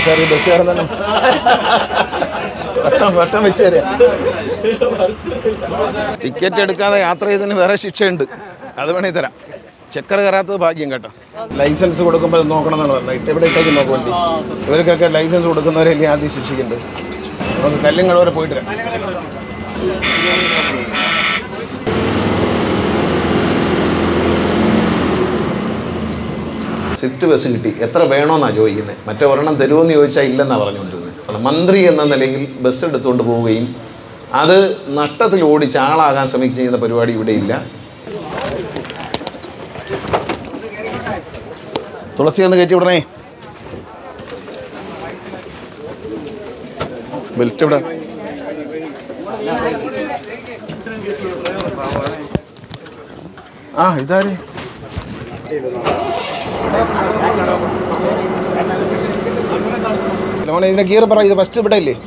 sir ഈ ബസ്സുകാരൻ തന്നെ വട്ടം വട്ടം വെച്ച് തരാം ടിക്കറ്റ് എടുക്കാതെ യാത്ര ചെയ്തതിന് വേറെ ശിക്ഷയുണ്ട് അത് വേണേ തരാം ചക്കര കയറാത്തത് ഭാഗ്യം കേട്ടോ ലൈസൻസ് കൊടുക്കുമ്പോൾ ഇത് നോക്കണം എന്നാണ് പറഞ്ഞത് എവിടെ ഇട്ടേക്ക് നോക്കും വണ്ടി ഇവർക്കൊക്കെ ലൈസൻസ് കൊടുക്കുന്നവരല്ലേ ആദ്യം ശിക്ഷിക്കേണ്ടത് നമുക്ക് കല്ലുങ്ങൾ വരെ പോയിട്ട് വരാം സ്വിഫ്റ്റ് ബസ് കിട്ടി എത്ര വേണമെന്നാണ് ചോദിക്കുന്നത് മറ്റേ ഒരെണ്ണം തരുമെന്ന് ചോദിച്ചാൽ ഇല്ലെന്നാണ് പറഞ്ഞുകൊണ്ടിരുന്നത് മന്ത്രി എന്ന നിലയിൽ ബസ് എടുത്തുകൊണ്ട് പോവുകയും അത് നഷ്ടത്തിൽ ഓടിച്ച് ആളാകാൻ ശ്രമിക്കുകയും ചെയ്യുന്ന പരിപാടി ഇവിടെ ഇല്ല തുളസി ഒന്ന് കയറ്റി വിടണേ ബെൽറ്റ് ഇവിടെ ആ ഇതാര് മോനെ ഇതിന്റെ ഗിയർ പറ ഇത് ഫസ്റ്റ് ഇവിടെ ഇല്ലേ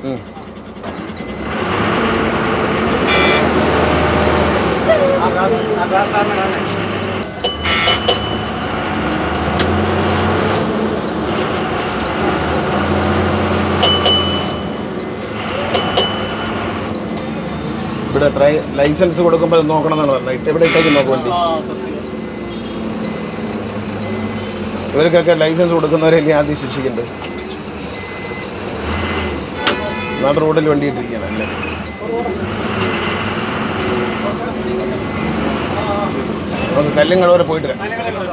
ഇവിടെ ട്രൈ ലൈസൻസ് കൊടുക്കുമ്പോൾ ഇത് നോക്കണം എന്നാണ് പറഞ്ഞത് ഇട്ട് ഇവിടെ ഇട്ടേക്ക് നോക്കും വണ്ടി ഇവർക്കൊക്കെ ലൈസൻസ് കൊടുക്കുന്നവരല്ലേ ആദ്യം ശിക്ഷിക്കേണ്ടത് നാട് റോഡിൽ വണ്ടി ഇട്ടിരിക്കുകയാണ് അല്ലേ നമുക്ക് കല്ലുങ്ങൾ വരെ പോയിട്ട് വരാം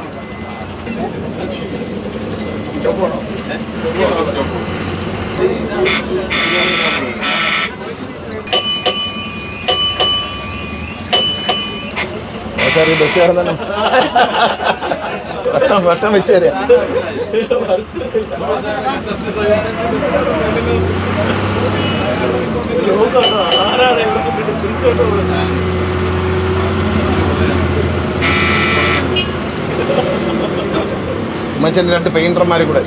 ആ സാർ ഈ ബസ്സുകാരൻ തന്നെ വട്ടം വട്ടം വെച്ച് തരാം ഉമ്മച്ചൻ്റെ രണ്ട് പെയിന്റർമാരും കൂടെ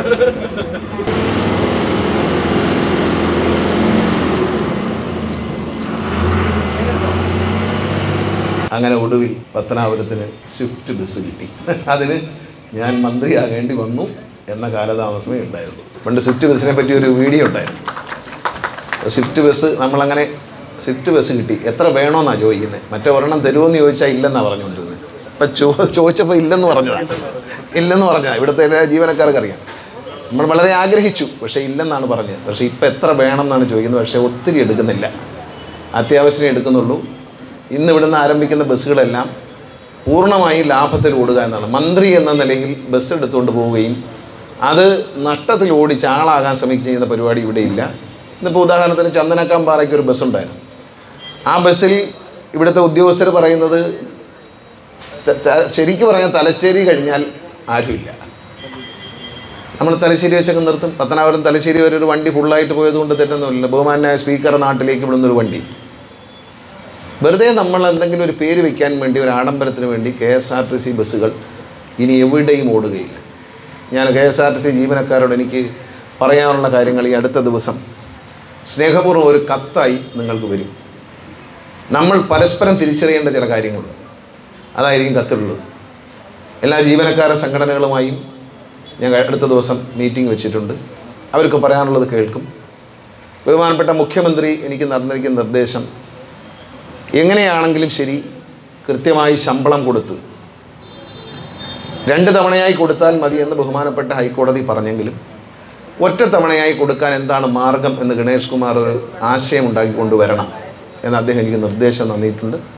അങ്ങനെ ഒടുവിൽ പത്തനാപുരത്തിന് സ്വിഫ്റ്റ് ബസ് കിട്ടി അതിന് ഞാൻ മന്ത്രിയാകേണ്ടി വന്നു എന്ന കാലതാമസമേ ഉണ്ടായിരുന്നു പണ്ട് സ്വിഫ്റ്റ് ബസ്സിനെ പറ്റി ഒരു വീഡിയോ ഉണ്ടായിരുന്നു സ്വിഫ്റ്റ് ബസ് നമ്മളങ്ങനെ സ്വിഫ്റ്റ് ബസ് കിട്ടി എത്ര വേണമെന്നാണ് ചോദിക്കുന്നത് മറ്റേ ഒരെണ്ണം തരുമെന്ന് ചോദിച്ചാൽ ഇല്ലെന്നാണ് പറഞ്ഞുകൊണ്ടിരുന്നത് അപ്പം ചോ ചോദിച്ചപ്പോൾ ഇല്ലെന്ന് പറഞ്ഞതാണ് ഇല്ലെന്ന് പറഞ്ഞതാണ് ഇവിടുത്തെ എല്ലാ ജീവനക്കാർക്ക് അറിയാം നമ്മൾ വളരെ ആഗ്രഹിച്ചു പക്ഷേ ഇല്ലെന്നാണ് പറഞ്ഞത് പക്ഷേ ഇപ്പം എത്ര വേണം എന്നാണ് ചോദിക്കുന്നത് പക്ഷേ ഒത്തിരി എടുക്കുന്നില്ല അത്യാവശ്യം എടുക്കുന്നുള്ളൂ ഇന്ന് ഇവിടുന്ന് ആരംഭിക്കുന്ന ബസ്സുകളെല്ലാം പൂർണ്ണമായി ലാഭത്തിൽ ഓടുക എന്നാണ് മന്ത്രി എന്ന നിലയിൽ ബസ് എടുത്തുകൊണ്ട് പോവുകയും അത് നഷ്ടത്തിൽ ഓടിച്ച് ആളാകാൻ ശ്രമിക്കുകയും ചെയ്യുന്ന പരിപാടി ഇവിടെ ഇല്ല ഇന്നിപ്പോൾ ഉദാഹരണത്തിന് ചന്ദനക്കാമ്പാറയ്ക്ക് ഒരു ബസ്സുണ്ടായിരുന്നു ആ ബസ്സിൽ ഇവിടുത്തെ ഉദ്യോഗസ്ഥർ പറയുന്നത് ത- ത- ശരിക്കും പറഞ്ഞാൽ തലശ്ശേരി കഴിഞ്ഞാൽ ആരുമില്ല നമ്മൾ തലശ്ശേരി വെച്ചൊക്കെ നിർത്തും പത്തനാപുരം തലശ്ശേരി വരെ ഒരു വണ്ടി ഫുള്ളായിട്ട് പോയതുകൊണ്ട് തെറ്റൊന്നുമില്ല ബഹുമാനായ സ്പീക്കർ നാട്ടിലേക്ക് വിടുന്ന ഒരു വണ്ടി വെറുതെ നമ്മൾ എന്തെങ്കിലും ഒരു പേര് വയ്ക്കാൻ വേണ്ടി ഒരു ആഡംബരത്തിന് വേണ്ടി K S R T C ബസ്സുകൾ ഇനി എവിടെയും ഓടുകയില്ല ഞാൻ K S R T C ജീവനക്കാരോട് എനിക്ക് പറയാനുള്ള കാര്യങ്ങൾ ഈ അടുത്ത ദിവസം സ്നേഹപൂർവ്വം ഒരു കത്തായി നിങ്ങൾക്ക് വരും നമ്മൾ പരസ്പരം തിരിച്ചറിയേണ്ട ചില കാര്യങ്ങളുണ്ട് അതായിരിക്കും കത്തിലുള്ളത് എല്ലാ ജീവനക്കാര സംഘടനകളുമായും ഞാൻ അടുത്ത ദിവസം മീറ്റിംഗ് വെച്ചിട്ടുണ്ട് അവർക്ക് പറയാനുള്ളത് കേൾക്കും ബഹുമാനപ്പെട്ട മുഖ്യമന്ത്രി എനിക്ക് നടന്നിരിക്കുന്ന നിർദ്ദേശം എങ്ങനെയാണെങ്കിലും ശരി കൃത്യമായി ശമ്പളം കൊടുത്ത് രണ്ട് തവണയായി കൊടുത്താൽ മതി എന്ന് ബഹുമാനപ്പെട്ട ഹൈക്കോടതി പറഞ്ഞെങ്കിലും ഒറ്റ തവണയായി കൊടുക്കാൻ എന്താണ് മാർഗം എന്ന് ഗണേഷ് കുമാർ ഒരു ആശയം ഉണ്ടാക്കി കൊണ്ടുവരണം എന്ന് അദ്ദേഹം എനിക്ക് നിർദ്ദേശം തന്നിട്ടുണ്ട്